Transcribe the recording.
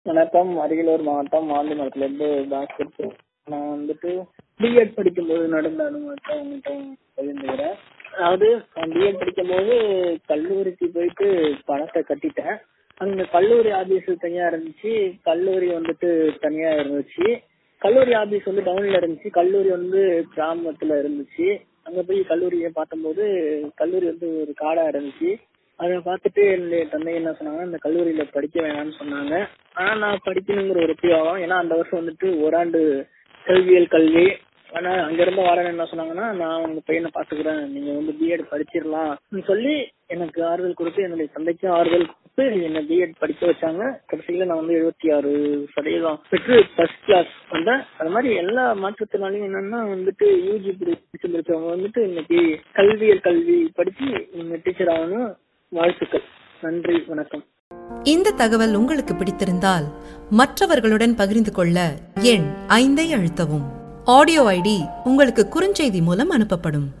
வணக்கம் அரியலூர் மாவட்டம் ஆண்டிமரத்துல இருந்து பாஸ்கர் பேசுறேன். நான் வந்துட்டு பிஎட் படிக்கும்போது நடந்த அனுபவத்தை உங்கள்கிட்ட பகிர்ந்துக்கிறேன் அதாவது நான் பிஎட் படிக்கும்போது கல்லூரிக்கு போயிட்டு பணத்தை கட்டிட்டேன் அங்க கல்லூரி ஆபீஸ் தனியா இருந்துச்சு கல்லூரி வந்துட்டு தனியா இருந்துச்சு கல்லூரி ஆபீஸ் வந்து டவுன்ல இருந்துச்சு கல்லூரி வந்து கிராமத்துல இருந்துச்சு அங்க போய் கல்லூரியை பார்த்தம்போது கல்லூரி வந்து ஒரு காடா இருந்துச்சு அதை பார்த்துட்டு என்னுடைய தந்தை என்ன சொன்னாங்க இந்த கல்லூரியில படிக்க வேணாம்னு சொன்னாங்க ஆனா நான் படிக்கணுங்கிற ஒரு உத்தியோகம் ஏன்னா அந்த வருஷம் வந்துட்டு ஓராண்டு கல்வியல் கல்வி ஆனா அங்க இருந்த வாரன் என்ன சொன்னாங்கன்னா நான் உங்க பையனை பாத்துக்கிறேன் நீங்க வந்து பிஎட் படிச்சிடலாம் சொல்லி எனக்கு ஆறுதல் கொடுத்து என்னுடைய தந்தைக்கு ஆறுதல் கொடுத்து என்ன பிஎட் படிக்க வச்சாங்க கடைசியில நான் வந்து எழுபத்தி ஆறு சதவீதம் பெற்று ஃபர்ஸ்ட் கிளாஸ் வந்தேன் அது மாதிரி எல்லா மாற்றுத்திறனாலையும் என்னன்னா வந்துட்டு யூஜி படிச்சு முடிச்சவங்க வந்துட்டு இன்னைக்கு கல்வியல் கல்வி படிச்சு டீச்சர் ஆகணும் வாழ்த்துக்கள் நன்றி வணக்கம் இந்த தகவல் உங்களுக்கு பிடித்திருந்தால் மற்றவர்களுடன் பகிர்ந்து கொள்ள எண் ஐந்தை அழுத்தவும் ஆடியோ ஐடி உங்களுக்கு குறுஞ்செய்தி மூலம் அனுப்பப்படும்